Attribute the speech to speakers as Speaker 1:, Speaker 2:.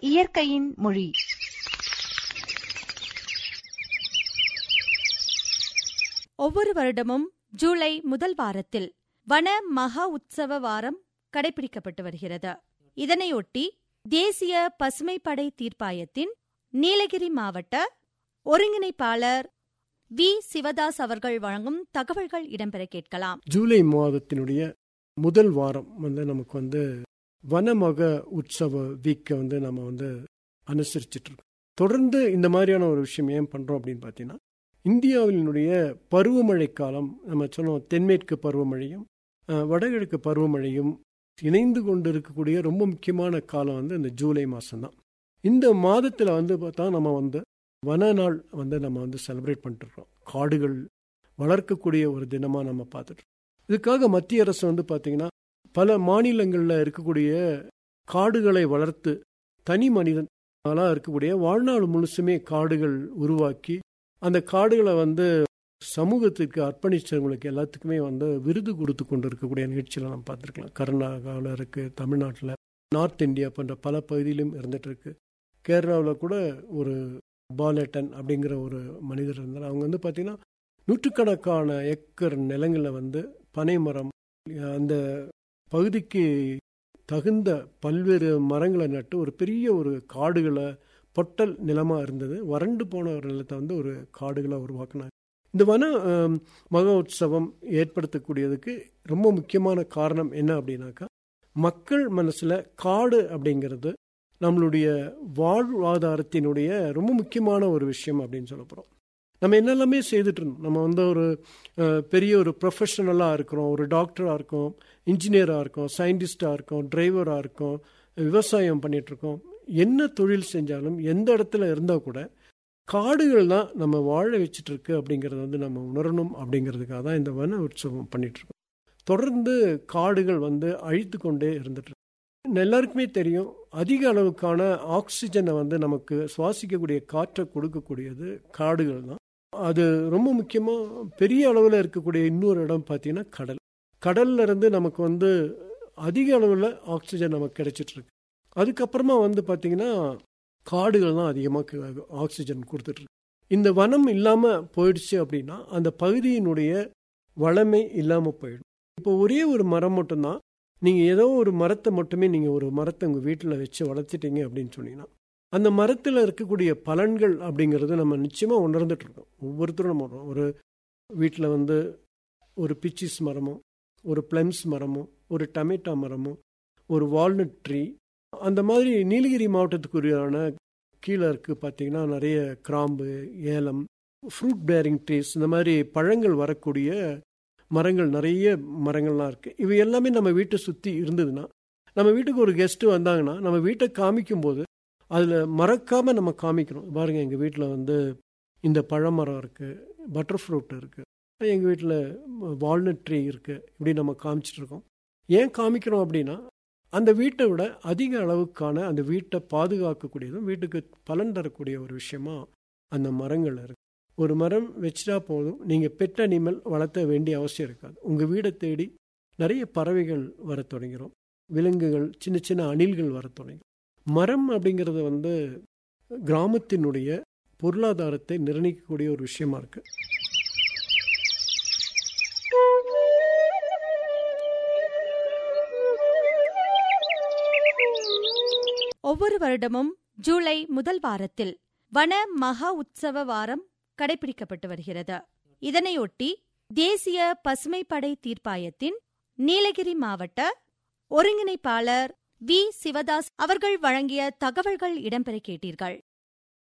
Speaker 1: இயற்கையின் மொழி
Speaker 2: ஒவ்வொரு வருடமும் ஜூலை முதல் வாரத்தில் வன மகா உற்சவ வாரம் கடைபிடிக்கப்பட்டு வருகிறது இதனையொட்டி தேசிய பசுமைப்படை தீர்ப்பாயத்தின் நீலகிரி மாவட்ட ஒருங்கிணைப்பாளர் வி சிவதாஸ் அவர்கள் வழங்கும் தகவல்கள் இடம்பெற கேட்கலாம்
Speaker 3: ஜூலை மாதத்தினுடைய முதல் வாரம் வந்து நமக்கு வந்து வனமக உற்சவ வீக்கை வந்து நம்ம வந்து அனுசரிச்சிட்டு இருக்கோம் தொடர்ந்து இந்த மாதிரியான ஒரு விஷயம் ஏன் பண்றோம் அப்படின்னு பார்த்தீங்கன்னா இந்தியாவினுடைய பருவமழை காலம் நம்ம சொல்லுவோம் தென்மேற்கு பருவமழையும் அஹ், வடகிழக்கு பருவமழையும் இணைந்து கொண்டு இருக்கக்கூடிய ரொம்ப முக்கியமான காலம் வந்து இந்த ஜூலை மாதம்தான் இந்த மாதத்தில் வந்து பார்த்தா நம்ம வந்து வன நாள் வந்து நம்ம வந்து செலிப்ரேட் பண்ணிட்டு இருக்கோம் காடுகள் வளர்க்கக்கூடிய ஒரு தினமாக நம்ம பார்த்துட்டு இருக்கோம். இதுக்காக மத்திய அரசு வந்து பார்த்தீங்கன்னா பல மாநிலங்களில் இருக்கக்கூடிய காடுகளை வளர்த்து தனி மனிதனாக இருக்கக்கூடிய வாழ்நாள் முழுசுமே காடுகள் உருவாக்கி அந்த காடுகளை வந்து சமூகத்துக்கு அர்ப்பணிச்சவங்களுக்கு எல்லாத்துக்குமே வந்து விருது கொடுத்து கொண்டு இருக்கக்கூடிய நிகழ்ச்சிகளை நம்ம பார்த்துருக்கலாம் கர்நாடகாவில் இருக்குது தமிழ்நாட்டில் நார்த் இந்தியா போன்ற பல பகுதியிலும் இருந்துட்டு இருக்கு கேரளாவில் கூட ஒரு பாலேட்டன் அப்படிங்கிற ஒரு மனிதர் இருந்தார் அவங்க வந்து பார்த்தீங்கன்னா நூற்றுக்கணக்கான ஏக்கர் நிலங்களில் வந்து பனை மரம் அந்த பகுதிக்கு தகுந்த பல்வேறு மரங்களை நட்டு ஒரு பெரிய ஒரு காடுகளை பொட்டல் நிலமாக இருந்தது வறண்டு போன ஒரு நிலத்தை வந்து ஒரு காடுகளை உருவாக்குனாங்க இந்த வன ஆம், மகா உற்சவம் ஏற்படுத்தக்கூடியதுக்கு ரொம்ப முக்கியமான காரணம் என்ன அப்படின்னாக்கா மக்கள் மனசில் காடு அப்படிங்கிறது நம்மளுடைய வாழ்வாதாரத்தினுடைய ரொம்ப முக்கியமான ஒரு விஷயம் அப்படின்னு சொல்ல போகிறோம் நம்ம என்னெல்லாமே செய்துட்டு இருந்தோம் நம்ம வந்து ஒரு அஹ், பெரிய ஒரு ப்ரொஃபஷனலாக இருக்கிறோம் ஒரு டாக்டராக இருக்கோம் இன்ஜினியராக இருக்கோம் சயின்டிஸ்டாக இருக்கோம் டிரைவராக இருக்கோம் விவசாயம் பண்ணிட்டு இருக்கோம் என்ன தொழில் செஞ்சாலும் எந்த இடத்துல இருந்தால் கூட காடுகள் தான் நம்ம வாழ வச்சுட்டு இருக்கு அப்படிங்கிறத வந்து நம்ம உணரணும் அப்படிங்கிறதுக்காக தான் இந்த வன உற்சவம் பண்ணிட்டு இருக்கோம் தொடர்ந்து காடுகள் வந்து அழித்து கொண்டே இருந்துட்டு இருக்கு எல்லாருக்குமே தெரியும் அதிக அளவுக்கான ஆக்சிஜனை வந்து நமக்கு சுவாசிக்கக்கூடிய காற்றை கொடுக்கக்கூடியது காடுகள் தான் அது ரொம்ப முக்கியமாக பெரிய அளவில் இருக்கக்கூடிய இன்னொரு இடம் பார்த்தீங்கன்னா கடல் கடல்ல இருந்து நமக்கு வந்து அதிக அளவில் ஆக்சிஜன் நமக்கு கிடைச்சிட்டு இருக்கு அதுக்கப்புறமா வந்து பார்த்தீங்கன்னா காடுகள் தான் அதிகமாக ஆக்சிஜன் கொடுத்துட்டு இருக்கு இந்த வனம் இல்லாமல் போயிடுச்சு அப்படின்னா அந்த பகுதியினுடைய வளமை இல்லாமல் போயிடும் இப்போ ஒரே ஒரு மரம் மட்டும்தான் நீங்கள் ஏதோ ஒரு மரத்தை மட்டுமே நீங்கள் ஒரு மரத்தை உங்கள் வீட்டில் வச்சு வளர்த்துட்டீங்க அப்படின்னு சொன்னீங்கன்னா அந்த மரத்தில் இருக்கக்கூடிய பலன்கள் அப்படிங்கிறது நம்ம நிச்சயமாக உணர்ந்துட்டு இருக்கோம் ஒவ்வொருத்தரும் நம்ம உணர்றோம். ஒரு வீட்டில் வந்து ஒரு பிச்சிஸ் மரமோ ஒரு பிளம்ஸ் மரமோ ஒரு டமேட்டா மரமோ ஒரு வால்நட் ட்ரீ அந்த மாதிரி நீலகிரி மாவட்டத்துக்குரியான கீழே இருக்குது பார்த்தீங்கன்னா நிறைய கிராம்பு ஏலம் ஃப்ரூட் பேரிங் ட்ரீஸ் இந்த மாதிரி பழங்கள் வரக்கூடிய மரங்கள் நிறைய மரங்கள்லாம் இருக்குது இவை எல்லாமே நம்ம வீட்டை சுற்றி இருந்ததுன்னா நம்ம வீட்டுக்கு ஒரு கெஸ்ட்டு வந்தாங்கன்னா நம்ம வீட்டை காமிக்கும்போது அதில் மறக்காமல் நம்ம காமிக்கணும் பாருங்க எங்கள் வீட்டில் வந்து இந்த பழமரம் இருக்குது பட்டர் ஃப்ரூட் இருக்குது எங்கள் வீட்டில் வால்நட் ட்ரீ இருக்குது இப்படி நம்ம காமிச்சிட்டு இருக்கோம் ஏன் காமிக்கிறோம் அப்படின்னா அந்த வீட்டை விட அதிக அளவுக்கான அந்த வீட்டை பாதுகாக்கக்கூடியதும் வீட்டுக்கு பலன் தரக்கூடிய ஒரு விஷயமா அந்த மரங்கள் இருக்கு ஒரு மரம் வச்சிட்டா போதும் நீங்கள் பெட் அனிமல் வளர்த்த வேண்டிய அவசியம் இருக்காது உங்கள் வீடை தேடி நிறைய பறவைகள் வரத் தொடங்கிரும் விலங்குகள் சின்ன சின்ன அணில்கள் வரத் தொடங்கும் மரம் அப்படிங்கிறது வந்து கிராமத்தினுடைய பொருளாதாரத்தை நிர்ணயிக்கக்கூடிய ஒரு விஷயமா இருக்கு
Speaker 2: ஒவ்வொரு வருடமும் ஜூலை முதல் வாரத்தில் வன மகா உற்சவ வாரம் கடைபிடிக்கப்பட்டு வருகிறது இதனையொட்டி தேசிய பசுமைப்படை தீர்ப்பாயத்தின் நீலகிரி மாவட்ட ஒருங்கிணைப்பாளர் வி சிவதாஸ் அவர்கள் வழங்கிய தகவல்கள் இடம்பெற கேட்டீர்கள்